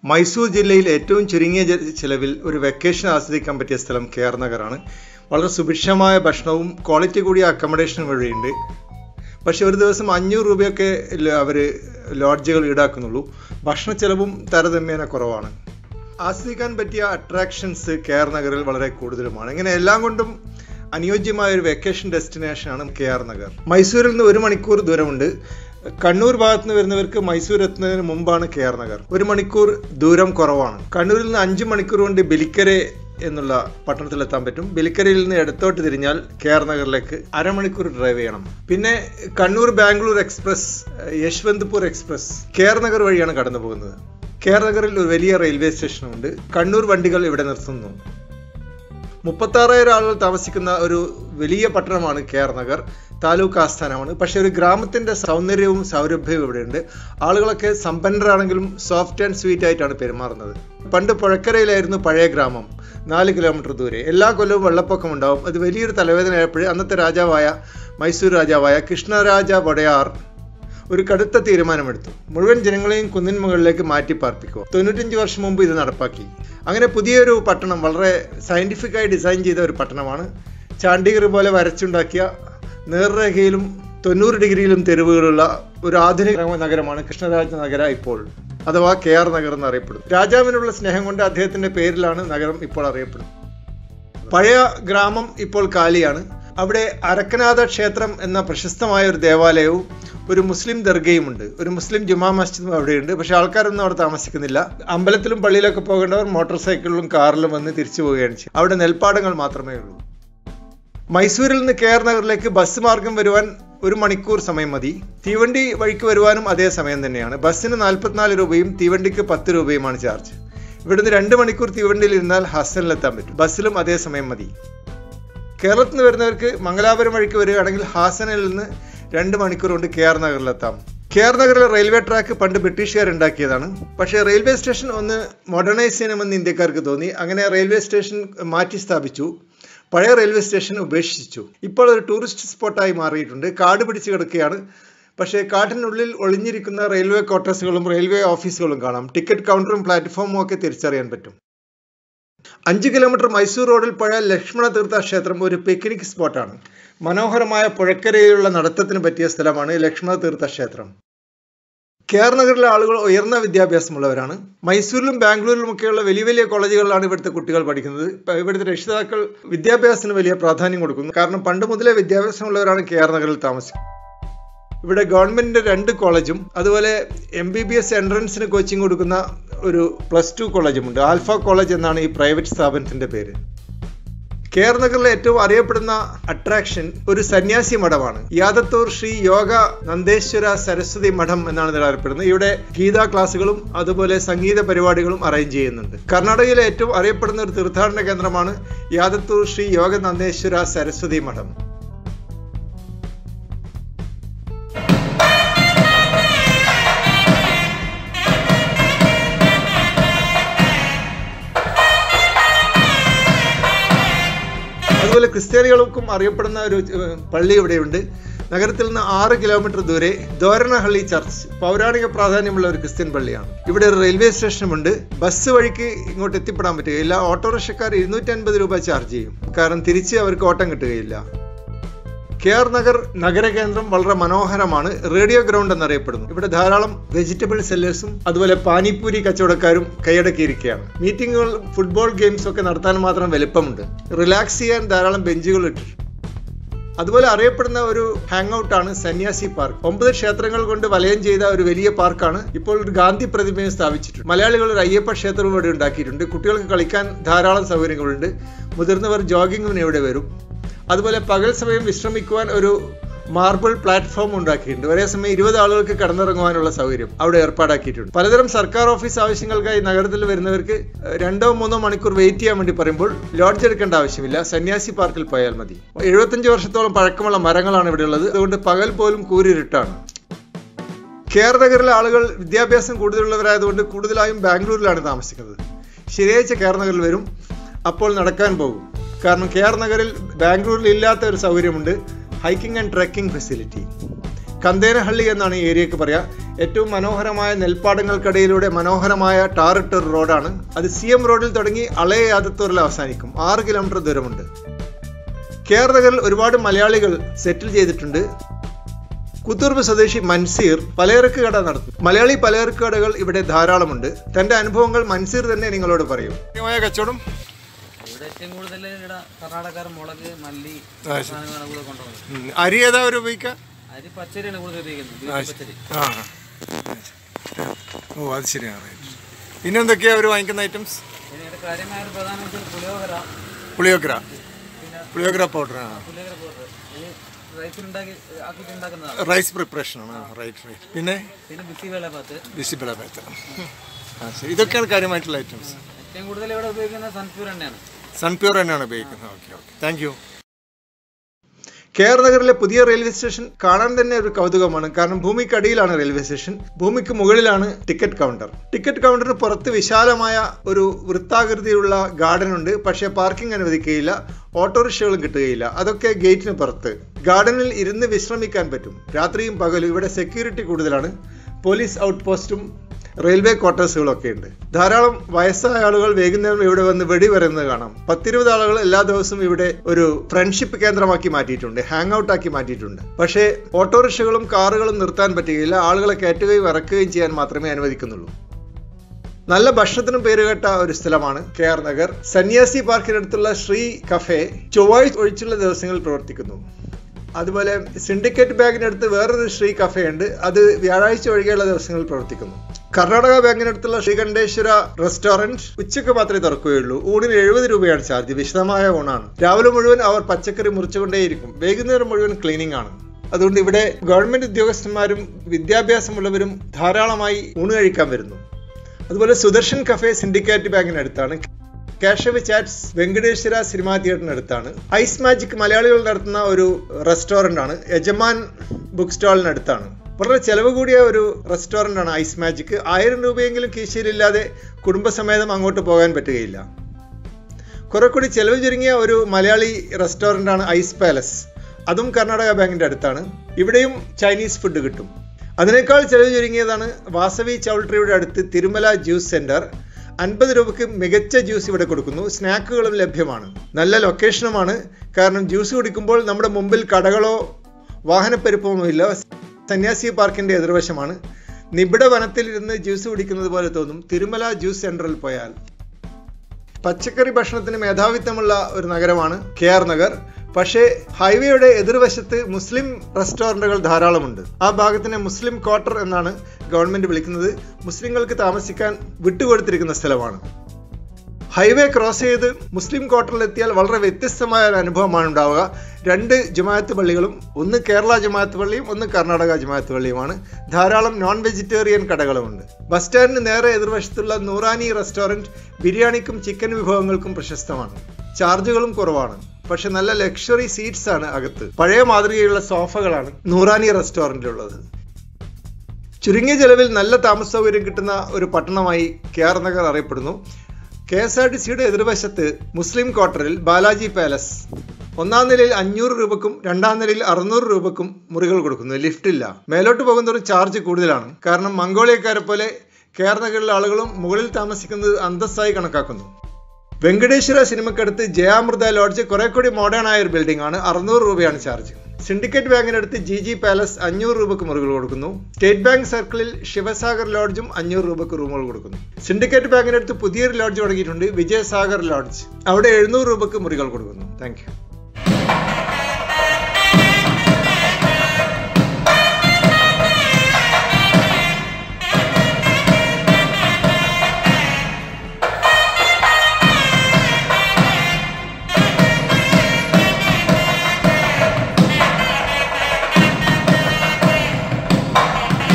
മൈസൂർ ജില്ലയിൽ ഏറ്റവും ചുരുങ്ങിയ ജ- ചിലവിൽ ഒരു വെക്കേഷൻ ആസ്വദിക്കാൻ പറ്റിയ സ്ഥലം കെ ആർ നഗറാണ് വളരെ സുഭിക്ഷമായ ഭക്ഷണവും ക്വാളിറ്റി കൂടിയ അക്കോമഡേഷനും വഴിയുണ്ട് പക്ഷെ ഒരു ദിവസം അഞ്ഞൂറ് രൂപയൊക്കെ അവർ ലോഡ്ജുകൾ ഈടാക്കുന്നുള്ളൂ ഭക്ഷണ ചെലവും താരതമ്യേന കുറവാണ് ആസ്വദിക്കാൻ പറ്റിയ അട്രാക്ഷൻസ് കെ ആർ നഗറിൽ വളരെ കൂടുതലുമാണ് ഇങ്ങനെ എല്ലാം കൊണ്ടും അനുയോജ്യമായ ഒരു വെക്കേഷൻ ഡെസ്റ്റിനേഷനാണ് കെ ആർ നഗർ മൈസൂരിൽ നിന്ന് ഒരു മണിക്കൂർ ദൂരമുണ്ട് കണ്ണൂർ ഭാഗത്ത് നിന്ന് വരുന്നവർക്ക് മൈസൂർ എത്തുന്നതിന് മുമ്പാണ് കെ ആർ നഗർ ഒരു മണിക്കൂർ ദൂരം കുറവാണ് കണ്ണൂരിൽ നിന്ന് അഞ്ച് മണിക്കൂർ കൊണ്ട് ബലിക്കരെ എന്നുള്ള പട്ടണത്തിലെത്താൻ പറ്റും ബലിക്കരയിൽ നിന്ന് ഇടത്തോട്ട് തിരിഞ്ഞാൽ കെ ആർ നഗറിലേക്ക് അരമണിക്കൂർ ഡ്രൈവ് ചെയ്യണം പിന്നെ Kannur Bangalore express Yeshwantpur express K R Nagar വഴിയാണ് കടന്നു പോകുന്നത് കെ ആർ നഗറിൽ ഒരു വലിയ റെയിൽവേ സ്റ്റേഷനുണ്ട് കണ്ണൂർ വണ്ടികൾ ഇവിടെ നിർത്തുന്നു മുപ്പത്താറായിരം ആളുകൾ താമസിക്കുന്ന ഒരു വലിയ പട്ടണമാണ് കെ ആർ നഗർ താലൂക്ക് ആസ്ഥാനമാണ് പക്ഷേ ഒരു ഗ്രാമത്തിന്റെ സൗന്ദര്യവും സൗരഭ്യവും ഇവിടെയുണ്ട് ആളുകളൊക്കെ സമ്പന്നരാണെങ്കിലും സോഫ്റ്റ് ആൻഡ് സ്വീറ്റ് ആയിട്ടാണ് പെരുമാറുന്നത് പണ്ട് പുഴക്കരയിലായിരുന്നു പഴയ ഗ്രാമം നാല് കിലോമീറ്റർ ദൂരെ എല്ലാ കൊല്ലവും വെള്ളപ്പൊക്കം ഉണ്ടാവും അത് വലിയൊരു തലവേദനയായപ്പോഴേ അന്നത്തെ രാജാവായ മൈസൂർ രാജാവായ കൃഷ്ണരാജ വടയാർ ഒരു കടുത്ത തീരുമാനമെടുത്തു മുഴുവൻ ജനങ്ങളെയും കുന്നിൻ മുകളിലേക്ക് മാറ്റി പാർപ്പിക്കുക തൊണ്ണൂറ്റഞ്ച് വർഷം മുമ്പ് ഇത് നടപ്പാക്കി അങ്ങനെ പുതിയൊരു പട്ടണം വളരെ സയന്റിഫിക്കായി ഡിസൈൻ ചെയ്ത ഒരു പട്ടണമാണ് ചാണ്ടിഗർ പോലെ വരച്ചുണ്ടാക്കിയ നേർരേഖയിലും തൊണ്ണൂറ് ഡിഗ്രിയിലും തെരുവുകളുള്ള ഒരു ആധുനിക നഗരമാണ് കൃഷ്ണരാജ നഗര ഇപ്പോൾ അഥവാ കെ ആർ നഗർ എന്നറിയപ്പെടുന്നു രാജാവിനുള്ള സ്നേഹം കൊണ്ട് അദ്ദേഹത്തിന്റെ പേരിലാണ് നഗരം ഇപ്പോൾ അറിയപ്പെടുന്നത് പഴയ ഗ്രാമം ഇപ്പോൾ കാലിയാണ് അവിടെ അരക്കനാഥ ക്ഷേത്രം എന്ന പ്രശസ്തമായ ഒരു ദേവാലയവും ഒരു മുസ്ലിം ദർഗയുമുണ്ട് ഒരു മുസ്ലിം ജുമാ മസ്ജിദും അവിടെയുണ്ട് പക്ഷെ ആൾക്കാരൊന്നും അവിടെ താമസിക്കുന്നില്ല അമ്പലത്തിലും പള്ളിയിലൊക്കെ പോകേണ്ടവർ മോട്ടോർ സൈക്കിളിലും കാറിലും വന്ന് തിരിച്ചു പോവുകയാണ് ചെയ്യുക അവിടെ നെൽപ്പാടങ്ങൾ മാത്രമേ ഉള്ളൂ മൈസൂരിൽ നിന്ന് കെ ആർ നഗറിലേക്ക് ബസ് മാർഗം വരുവാൻ ഒരു മണിക്കൂർ സമയം മതി തീവണ്ടി വഴിക്ക് വരുവാനും അതേ സമയം തന്നെയാണ് ബസ്സിന് നാൽപ്പത്തിനാല് രൂപയും തീവണ്ടിക്ക് പത്ത് രൂപയുമാണ് ചാർജ് ഇവിടുന്ന് രണ്ട് മണിക്കൂർ തീവണ്ടിയിൽ ഇരുന്നാൽ ഹാസനിലെത്താൻ പറ്റും ബസ്സിലും അതേ സമയം മതി കേരളത്തിൽ നിന്ന് വരുന്നവർക്ക് മംഗലാപുരം വഴിക്ക് വരികയാണെങ്കിൽ ഹാസനിൽ നിന്ന് രണ്ട് മണിക്കൂർ കൊണ്ട് കെ ആർ നഗറിലെത്താം കെ ആർ നഗറിലെ റെയിൽവേ ട്രാക്ക് പണ്ട് ബ്രിട്ടീഷുകാർ ഉണ്ടാക്കിയതാണ് പക്ഷേ റെയിൽവേ സ്റ്റേഷൻ ഒന്ന് മോഡേണൈസ് ചെയ്യണമെന്ന് ഇന്ത്യക്കാർക്ക് തോന്നി അങ്ങനെ റെയിൽവേ സ്റ്റേഷൻ മാറ്റി സ്ഥാപിച്ചു പഴയ റെയിൽവേ സ്റ്റേഷൻ ഉപേക്ഷിച്ചു ഇപ്പോൾ ഒരു ടൂറിസ്റ്റ് സ്പോട്ടായി മാറിയിട്ടുണ്ട് കാട് പിടിച്ച് കിടക്കുകയാണ് പക്ഷേ കാട്ടിനുള്ളിൽ ഒളിഞ്ഞിരിക്കുന്ന റെയിൽവേ ക്വാർട്ടേഴ്സുകളും റെയിൽവേ ഓഫീസുകളും കാണാം ടിക്കറ്റ് കൗണ്ടറും പ്ലാറ്റ്ഫോമും ഒക്കെ തിരിച്ചറിയാൻ പറ്റും അഞ്ച് കിലോമീറ്റർ മൈസൂർ റോഡിൽ പഴയ ലക്ഷ്മണ തീർത്ഥ ക്ഷേത്രം ഒരു പിക്നിക് സ്പോട്ടാണ് മനോഹരമായ പുഴക്കരയിലുള്ള നടത്തത്തിന് പറ്റിയ സ്ഥലമാണ് ലക്ഷ്മണ തീർത്ഥ ക്ഷേത്രം കെ ആർ നഗറിലെ ആളുകൾ ഉയർന്ന വിദ്യാഭ്യാസമുള്ളവരാണ് മൈസൂരിലും ബാംഗ്ലൂരിലുമൊക്കെയുള്ള വലിയ വലിയ കോളേജുകളിലാണ് ഇവിടുത്തെ കുട്ടികൾ പഠിക്കുന്നത് ഇപ്പൊ ഇവിടുത്തെ രക്ഷിതാക്കൾ വിദ്യാഭ്യാസത്തിന് വലിയ പ്രാധാന്യം കൊടുക്കുന്നു കാരണം പണ്ട് മുതലേ വിദ്യാഭ്യാസമുള്ളവരാണ് കെ ആർ നഗറിൽ താമസിക്കുന്നത് ഇവിടെ ഗവൺമെന്റിന്റെ രണ്ട് കോളേജും അതുപോലെ എം ബി ബി എസ് എൻട്രൻസിന് കോച്ചിങ് കൊടുക്കുന്ന ഒരു പ്ലസ് ടു കോളേജുമുണ്ട് ആൽഫ കോളേജ് എന്നാണ് ഈ പ്രൈവറ്റ് സ്ഥാപനത്തിന്റെ പേര് കെ ആർ നഗറിലെ ഏറ്റവും അറിയപ്പെടുന്ന അട്രാക്ഷൻ ഒരു സന്യാസി മഠമാണ് യാദത്തൂർ ശ്രീ യോഗ നന്ദേശ്വര സരസ്വതി മഠം എന്നാണ് ഇത് അറിയപ്പെടുന്നത് ഇവിടെ ഗീതാ ക്ലാസ്സുകളും അതുപോലെ സംഗീത പരിപാടികളും അറേഞ്ച് ചെയ്യുന്നുണ്ട് കർണാടകയിലെ ഏറ്റവും അറിയപ്പെടുന്ന ഒരു തീർത്ഥാടന കേന്ദ്രമാണ് യാദത്തൂർ ശ്രീ യോഗ നന്ദേശ്വര സരസ്വതി മഠം അതുപോലെ ക്രിസ്ത്യാനികൾക്കും അറിയപ്പെടുന്ന ഒരു ഏഹ്, പള്ളി ഇവിടെയുണ്ട് നഗരത്തിൽ നിന്ന് ആറ് കിലോമീറ്റർ ദൂരെ ദോരണഹള്ളി ചർച്ച് പൗരാണിക പ്രാധാന്യമുള്ള ഒരു ക്രിസ്ത്യൻ പള്ളിയാണ് ഇവിടെ ഒരു റെയിൽവേ സ്റ്റേഷനുമുണ്ട് ബസ് വഴിക്ക് ഇങ്ങോട്ട് എത്തിപ്പെടാൻ പറ്റുകയില്ല ഓട്ടോറിക്ഷക്കാർ ഇരുന്നൂറ്റി അൻപത് രൂപ ചാർജ് ചെയ്യും കാരണം തിരിച്ച് അവർക്ക് ഓട്ടം കിട്ടുകയില്ല കെ ആർ നഗർ നഗരകേന്ദ്രം വളരെ മനോഹരമാണ് റേഡിയോ ഗ്രൗണ്ട് എന്നറിയപ്പെടുന്നു ഇവിടെ ധാരാളം വെജിറ്റബിൾ സെല്ലേഴ്സും അതുപോലെ പാനിപ്പൂരി കച്ചവടക്കാരും കൈയടക്കിയിരിക്കുകയാണ് മീറ്റിങ്ങുകൾ ഫുട്ബോൾ ഗെയിംസ് ഒക്കെ നടത്താൻ മാത്രം വലുപ്പമുണ്ട് റിലാക്സ് ചെയ്യാൻ ധാരാളം ബെഞ്ചുകൾ ഇട്ടിട്ടുണ്ട് അതുപോലെ അറിയപ്പെടുന്ന ഒരു ഹാങ് ഔട്ടാണ് സന്യാസി പാർക്ക് ഒമ്പത് ക്ഷേത്രങ്ങൾ കൊണ്ട് വലയം ചെയ്ത ഒരു വലിയ പാർക്കാണ് ഇപ്പോൾ ഒരു ഗാന്ധി പ്രതിമയും സ്ഥാപിച്ചിട്ടുണ്ട് മലയാളികൾ ഒരു അയ്യപ്പ ക്ഷേത്രവും ഇവിടെ ഉണ്ടാക്കിയിട്ടുണ്ട് കുട്ടികൾക്ക് കളിക്കാൻ ധാരാളം സൗകര്യങ്ങളുണ്ട് മുതിർന്നവർ ജോഗിങ്ങിന് ഇവിടെ വരും അതുപോലെ പകൽ സമയം വിശ്രമിക്കുവാൻ ഒരു മാർബിൾ പ്ലാറ്റ്ഫോം ഉണ്ടാക്കിയിട്ടുണ്ട് ഒരേ സമയം ഇരുപത് ആളുകൾക്ക് കടന്നിറങ്ങുവാനുള്ള സൗകര്യം അവിടെ ഏർപ്പാടാക്കിയിട്ടുണ്ട് പലതരം സർക്കാർ ഓഫീസ് ആവശ്യങ്ങൾക്കായി നഗരത്തിൽ വരുന്നവർക്ക് ഏഹ്, രണ്ടോ മൂന്നോ മണിക്കൂർ വെയിറ്റ് ചെയ്യാൻ വേണ്ടി പറയുമ്പോൾ ലോഡ്ജ് എടുക്കേണ്ട ആവശ്യമില്ല സന്യാസി പാർക്കിൽ പോയാൽ മതി എഴുപത്തഞ്ച് വർഷത്തോളം പഴക്കമുള്ള മരങ്ങളാണ് ഇവിടെ ഉള്ളത് അതുകൊണ്ട് പകൽ പോലും കൂരിരുട്ടാണ് കെ ആർ നഗറിലെ ആളുകൾ വിദ്യാഭ്യാസം കൂടുതലുള്ളവരായതുകൊണ്ട് കൂടുതലായും ബാംഗ്ലൂരിലാണ് താമസിക്കുന്നത് ശനിയാഴ്ച കെ ആർ നഗറിൽ വരും അപ്പോൾ നടക്കാൻ പോകും കാരണം കെ ആർ നഗറിൽ ബാംഗ്ലൂരിൽ ഇല്ലാത്ത ഒരു സൗകര്യമുണ്ട് hiking and trekking facility Kanthenahalli എന്നാണ് ഈ ഏരിയക്ക് പറയാ ഏറ്റവും മനോഹരമായ നെൽപ്പാടങ്ങൾക്കിടയിലൂടെ മനോഹരമായ ടാറിട്ട ഒരു റോഡാണ് അത് സി എം റോഡിൽ തുടങ്ങി അളയ യാദത്തൂരിൽ അവസാനിക്കും ആറ് കിലോമീറ്റർ ദൂരമുണ്ട് കെ ആർ നഗറിൽ ഒരുപാട് മലയാളികൾ സെറ്റിൽ ചെയ്തിട്ടുണ്ട് കുത്തൂർബ് സ്വദേശി മൻസീർ പലചരക്ക് കട നടത്തും മലയാളി പലചരക്ക് കടകൾ ഇവിടെ ധാരാളമുണ്ട് തന്റെ അനുഭവങ്ങൾ മൻസീർ തന്നെ നിങ്ങളോട് പറയും കച്ചവടം ഇവിടെ ഏറ്റവും കൂടുതൽ ഇവിടെ കർണാടകക്കാർ മുളക് മല്ലി സാധനങ്ങളാണ് കൂടുതൽ കൊണ്ടുപോകുന്നത് അരി ഏതാ അവർ ഉപയോഗിക്കുക അരി പച്ചരിയാണ് കൂടുതൽ ഉപയോഗിക്കുന്നത് ബീഫ് പച്ചരി ആ ഓ അത് ശരിയാണ് പിന്നെ എന്തൊക്കെയാ അവർ വാങ്ങിക്കുന്ന ഐറ്റംസ് പിന്നെ ഇവിടെ കാര്യമായ ഒരു പ്രധാനം വെച്ചാൽ പുളിയോഗര പുളിയോഗ്ര പിന്നെ പുളിയോഗ്ര പൗഡർ ആ പുളിയോഗര പൗഡർ ഇത് റൈസിലുണ്ടാക്കി ആക്കിയിട്ട് ഉണ്ടാക്കുന്നതാണ് റൈസ് പ്രിപ്പറേഷൻ ആണ് റൈറ്റ് റൈറ്റ് പിന്നെ പിന്നെ ബിസി വേളഭാത്ത് ബിസിബിള പേത്ത ആ ശരി ഇതൊക്കെയാണ് കാര്യമായിട്ടുള്ള ഐറ്റംസ് ഏറ്റവും കൂടുതൽ ഇവിടെ ഉപയോഗിക്കുന്നത് സൺപ്യൂർ എണ്ണയാണ് സൺപ്യൂർ തന്നെയാണ് ഉപയോഗിക്കുന്നത് okay okay thank you K R നഗറിലെ പുതിയ റെയിൽവേ സ്റ്റേഷൻ കാണാൻ തന്നെ ഒരു കൗതുകമാണ് കാരണം ഭൂമിക്കടിയിലാണ് റെയിൽവേ സ്റ്റേഷൻ ഭൂമിക്ക് മുകളിലാണ് ടിക്കറ്റ് കൗണ്ടർ ടിക്കറ്റ് കൗണ്ടറിന് പുറത്ത് വിശാലമായ ഒരു വൃത്താകൃതിയുള്ള ഗാർഡൻ ഉണ്ട് പക്ഷേ പാർക്കിംഗ് അനുവദിക്കുകയില്ല ഓട്ടോറിക്ഷകളും കിട്ടുകയില്ല അതൊക്കെ ഗേറ്റിന് പുറത്ത് ഗാർഡനിൽ ഇരുന്ന് വിശ്രമിക്കാൻ പറ്റും രാത്രിയും പകലും ഇവിടെ സെക്യൂരിറ്റി കൂടുതലാണ് പോലീസ് ഔട്ട് പോസ്റ്റും റെയിൽവേ ക്വാർട്ടേഴ്സുകളൊക്കെ ഉണ്ട് ധാരാളം വയസ്സായ ആളുകൾ വൈകുന്നേരം ഇവിടെ വന്ന് വെടി വരുന്നത് കാണാം പത്തിരുപത് ആളുകൾ എല്ലാ ദിവസവും ഇവിടെ ഒരു ഫ്രണ്ട്ഷിപ്പ് കേന്ദ്രമാക്കി മാറ്റിയിട്ടുണ്ട് ഹാങ് ഔട്ട് ആക്കി മാറ്റിയിട്ടുണ്ട് പക്ഷേ ഓട്ടോറിക്ഷകളും കാറുകളും നിർത്താൻ പറ്റുകയില്ല ആളുകളെ കയറ്റുകയും ഇറക്കുകയും ചെയ്യാൻ മാത്രമേ അനുവദിക്കുന്നുള്ളൂ നല്ല ഭക്ഷണത്തിനും പേരുകേട്ട ഒരു സ്ഥലമാണ് കെ ആർ നഗർ സന്യാസി പാർക്കിനടുത്തുള്ള ശ്രീ കഫേ ചൊവ്വാഴ്ച ഒഴിച്ചുള്ള ദിവസങ്ങളിൽ പ്രവർത്തിക്കുന്നു അതുപോലെ സിൻഡിക്കേറ്റ് ബാങ്കിനടുത്ത് വേറൊരു ശ്രീ കഫേ ഉണ്ട് അത് വ്യാഴാഴ്ച ഒഴികെയുള്ള ദിവസങ്ങളിൽ പ്രവർത്തിക്കുന്നു കർണാടക ബാങ്കിനടുത്തുള്ള ശ്രീകണ്ഠേശ്വര റെസ്റ്റോറന്റ് ഉച്ചയ്ക്ക് മാത്രമേ തുറക്കുകയുള്ളൂ ഊണിന് എഴുപത് രൂപയാണ് ചാർജ് വിശദമായ ഊണാണ് രാവിലെ മുഴുവൻ അവർ പച്ചക്കറി മുറിച്ചുകൊണ്ടേയിരിക്കും വൈകുന്നേരം മുഴുവൻ ക്ലീനിങ് ആണ് അതുകൊണ്ട് ഇവിടെ ഗവൺമെന്റ് ഉദ്യോഗസ്ഥന്മാരും വിദ്യാഭ്യാസമുള്ളവരും ധാരാളമായി ഊണ് കഴിക്കാൻ വരുന്നു അതുപോലെ സുദർശൻ കഫേ സിൻഡിക്കേറ്റ് ബാങ്കിനടുത്താണ് കാഷവ് ചാറ്റ്സ് വെങ്കടേശ്വര സിനിമാ തിയേറ്ററിനടുത്താണ് ഐസ് മാജിക് മലയാളികൾ നടത്തുന്ന ഒരു റെസ്റ്റോറൻ്റ് ആണ് യജമാൻ ബുക്ക് സ്റ്റാളിനടുത്താണ് വളരെ ചെലവ് കൂടിയ ഒരു റെസ്റ്റോറൻ്റ് ആണ് ഐസ് മാജിക് ആയിരം രൂപയെങ്കിലും കീശയിലില്ലാതെ കുടുംബസമേതം അങ്ങോട്ട് പോകാൻ പറ്റുകയില്ല കുറെ കൂടി ചെലവ് ചുരുങ്ങിയ ഒരു മലയാളി റെസ്റ്റോറൻ്റ് ആണ് ഐസ് പാലസ് അതും കർണാടക ബാങ്കിന്റെ അടുത്താണ് ഇവിടെയും ചൈനീസ് ഫുഡ് കിട്ടും അതിനേക്കാൾ ചെലവ് ചുരുങ്ങിയതാണ് വാസവി ചൗൾട്രിയുടെ അടുത്ത് തിരുമല ജ്യൂസ് സെന്റർ അൻപത് രൂപയ്ക്ക് മികച്ച ജ്യൂസ് ഇവിടെ കൊടുക്കുന്നു സ്നാക്കുകളും ലഭ്യമാണ് നല്ല ലൊക്കേഷനുമാണ് കാരണം ജ്യൂസ് കുടിക്കുമ്പോൾ നമ്മുടെ മുമ്പിൽ കടകളോ വാഹനപ്പെരുപ്പമൊന്നുമില്ല സന്യാസി പാർക്കിന്റെ എതിർവശമാണ് നിബിഡ വനത്തിലിരുന്ന് ജ്യൂസ് കുടിക്കുന്നത് പോലെ തോന്നും തിരുമല ജ്യൂസ് സെന്ററിൽ പോയാൽ പച്ചക്കറി ഭക്ഷണത്തിന് മേധാവിത്വമുള്ള ഒരു നഗരമാണ് കെ ആർ നഗർ പക്ഷേ ഹൈവേയുടെ എതിർവശത്ത് മുസ്ലിം റെസ്റ്റോറൻറ്റുകൾ ധാരാളമുണ്ട് ആ ഭാഗത്തിനെ മുസ്ലിം ക്വാർട്ടർ എന്നാണ് ഗവൺമെന്റ് വിളിക്കുന്നത് മുസ്ലിങ്ങൾക്ക് താമസിക്കാൻ വിട്ടുകൊടുത്തിരിക്കുന്ന സ്ഥലമാണ് ഹൈവേ ക്രോസ് ചെയ്ത് മുസ്ലിം ക്വാർട്ടറിലെത്തിയാൽ വളരെ വ്യത്യസ്തമായ ഒരു അനുഭവമാണ് ഉണ്ടാവുക രണ്ട് ജമാഅത്ത് പള്ളികളും ഒന്ന് കേരള ജമാഅത്ത് പള്ളിയും ഒന്ന് കർണാടക ജമാഅത്ത് പള്ളിയുമാണ് ധാരാളം നോൺ വെജിറ്റേറിയൻ കടകളുമുണ്ട് ബസ് സ്റ്റാൻഡിന് നേരെ എതിർവശത്തുള്ള നൂറാനി റെസ്റ്റോറൻറ്റ് ബിരിയാണിക്കും ചിക്കൻ വിഭവങ്ങൾക്കും പ്രശസ്തമാണ് ചാർജുകളും കുറവാണ് പക്ഷെ നല്ല ലക്ഷറി സീറ്റ്സ് ആണ് അകത്ത് പഴയ മാതൃകയുള്ള സോഫകളാണ് നൂറാനി റെസ്റ്റോറൻറ്റിലുള്ളത് ചുരുങ്ങിയ ചെലവിൽ നല്ല താമസ സൗകര്യം കിട്ടുന്ന ഒരു പട്ടണമായി കെ ആർ നഗർ അറിയപ്പെടുന്നു കെ എസ് ആർ ടി സിയുടെ എതിർവശത്ത് മുസ്ലിം ക്വാർട്ടറിൽ ബാലാജി പാലസ് ഒന്നാം നിലയിൽ അഞ്ഞൂറ് രൂപക്കും രണ്ടാം നിലയിൽ അറുന്നൂറ് രൂപക്കും മുറികൾ കൊടുക്കുന്നു ലിഫ്റ്റ് ഇല്ല മേലോട്ട് പോകുന്നതോറും ചാർജ് കൂടുതലാണ് കാരണം മംഗോളിയക്കാരെ പോലെ കെ ആർ നഗറിലെ ആളുകളും മുകളിൽ താമസിക്കുന്നത് അന്തസ്സായി കണക്കാക്കുന്നു വെങ്കടേശ്വര സിനിമക്കടുത്ത് ജയാമൃത ലോഡ്ജ് കുറെ കൂടി മോഡേൺ ആയ ഒരു ബിൽഡിംഗ് ആണ് അറുന്നൂറ് രൂപയാണ് ചാർജ് സിൻഡിക്കേറ്റ് ബാങ്കിനടുത്ത് ജി ജി പാലസ് അഞ്ഞൂറ് രൂപക്ക് മുറികൾ കൊടുക്കുന്നു സ്റ്റേറ്റ് ബാങ്ക് സർക്കിളിൽ ശിവസാഗർ ലോഡ്ജും അഞ്ഞൂറ് രൂപക്ക് റൂമുകൾ കൊടുക്കുന്നു സിൻഡിക്കേറ്റ് ബാങ്കിനടുത്ത് പുതിയൊരു ലോഡ്ജ് തുടങ്ങിയിട്ടുണ്ട് വിജയസാഗർ ലോഡ്ജ് അവിടെ എഴുന്നൂറ് രൂപക്ക് മുറികൾ കൊടുക്കുന്നു താങ്ക്